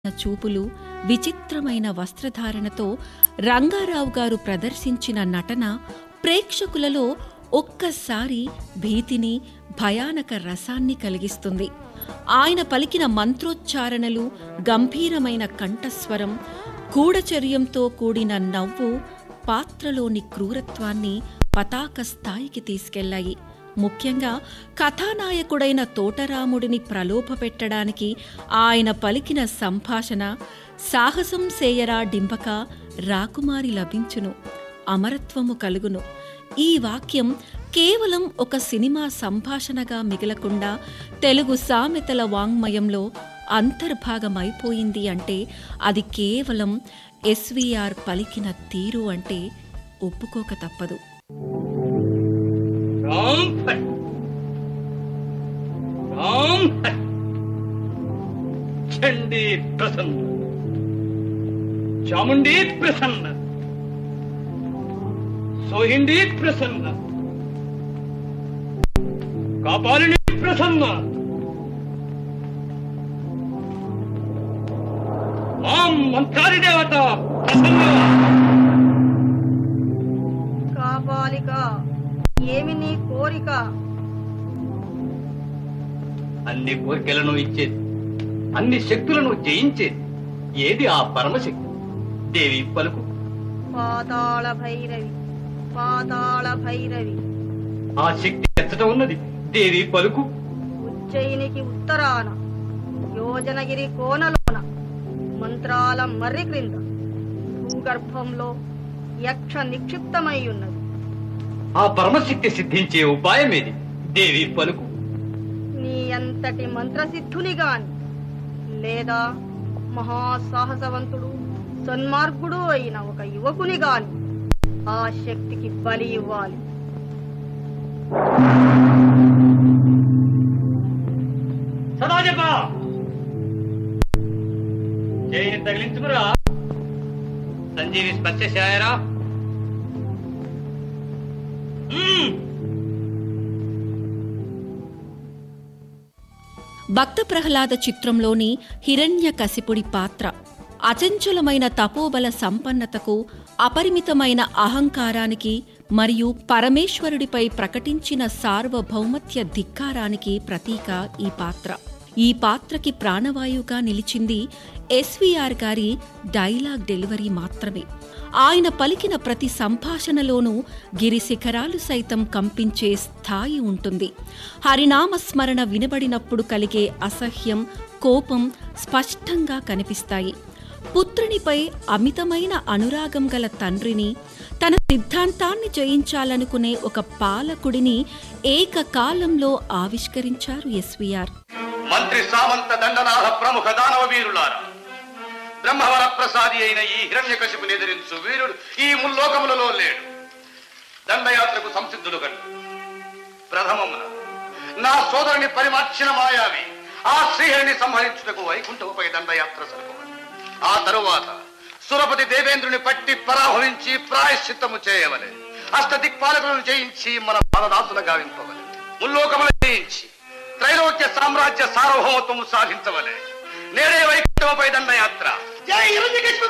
చూపులు విచిత్రమైన వస్త్రధారణతో రంగారావు గారు ప్రదర్శించిన నటన ప్రేక్షకులలో ఒక్కసారి భీతిని భయానక రసాన్ని కలిగిస్తుంది ఆయన పలికిన మంత్రోచ్చారణలు గంభీరమైన కంఠస్వరం గూఢచర్యంతో కూడిన నవ్వు పాత్రలోని క్రూరత్వాన్ని పతాక స్థాయికి తీసుకెళ్లాయి ముఖ్యంగా కథానాయకుడైన తోటరాముడిని ప్రలోభపెట్టడానికి ఆయన పలికిన సంభాషణ సాహసం సేయరా డింబక రాకుమారి లభించును అమరత్వము కలుగును ఈ వాక్యం కేవలం ఒక సినిమా సంభాషణగా మిగలకుండా తెలుగు సామెతల వాంగ్మయంలో అంతర్భాగమైపోయింది అంటే అది కేవలం ఎస్వీఆర్ పలికిన తీరు అంటే ఒప్పుకోక తప్పదు రామ్ భట్ రామ్ భట్ చండీ ప్రసన్న చాముండీ ప్రసన్న సోహిండీ ప్రసన్న కాపాలిని ప్రసన్న మాం మంత్రాది దేవత ప్రసన్న కాపాలిక ఏమి నీ కోరిక అన్ని కోరికలను ఇచ్చేది అన్ని శక్తులను జయించేది ఏది ఆ పరమశక్తి దేవి పలుకు పాతాళ భైరవి పాతాళ భైరవి ఆ శక్తి ఎచ్చట ఉన్నది దేవి పలుకు ఉజ్జయినికి ఉత్తరాన యోజనగిరి కోనలోన మంత్రాల మర్రి క్రింద భూగర్భంలో యక్ష నిక్షిప్తమై ఉన్నది ఆ పరమశక్తి సిద్ధించే ఉపాయమేది దేవి పలుకు నీ అంతటి మంత్రసిద్ధుని గాని లేదా మహాసాహసవంతుడు సన్మార్గుడు అయిన ఒక యువకుని గాని ఆ శక్తికి బలి ఇవ్వాలి సదాజప చేయిని తగిలించుకురా సంజీవి స్పర్శశాయరా మ్మ్. భక్త ప్రహ్లాద చిత్రంలోని హిరణ్య కసిపుడి పాత్ర అచంచలమైన తపోబల సంపన్నతకు అపరిమితమైన అహంకారానికి మరియు పరమేశ్వరుడిపై ప్రకటించిన సార్వభౌమత్య ధిక్కారానికి ప్రతీక ఈ పాత్ర ఈ పాత్రకి ప్రాణవాయువుగా నిలిచింది ఎస్వీఆర్ గారి డైలాగ్ డెలివరీ మాత్రమే ఆయన పలికిన ప్రతి సంభాషణలోనూ గిరి శిఖరాలు సైతం కంపించే స్థాయి ఉంటుంది హరినామస్మరణ వినబడినప్పుడు కలిగే అసహ్యం కోపం స్పష్టంగా కనిపిస్తాయి పుత్రునిపై అమితమైన అనురాగం గల తండ్రిని తన సిద్ధాంతాన్ని జయించాలనుకునే ఒక పాలకుడిని ఏకకాలంలో ఆవిష్కరించారు ఎస్వీఆర్ మంత్రి సామంత దండనాథ ప్రముఖ దానవ వీరులారా బ్రహ్మవర ప్రసాది అయిన ఈ హిరణ్యకశిపుని ఎదిరించు వీరుడు ఈ ముల్లోకములలో లేడు దండయాత్రకు సంసిద్ధుడు గడు ప్రథమమున నా సోదరుని పరిమార్చిన మాయావి ఆ శ్రీహరిని సంహరించుటకు వైకుంఠముపై దండయాత్ర సరుకోవాలి ఆ తరువాత సురపతి దేవేంద్రుని పట్టి పరాభవించి ప్రాయశ్చిత్తము చేయవలే అష్ట దిక్పాలకులను జయించి మన పాదదాసులు గావింపవలే ముల్లోకములు జయించి త్రైలోక్య సామ్రాజ్య సార్వభౌమత్వము సాధించవలే నేడే వైకుంఠముపై దండయాత్ర జై హిరణ్యకశిపు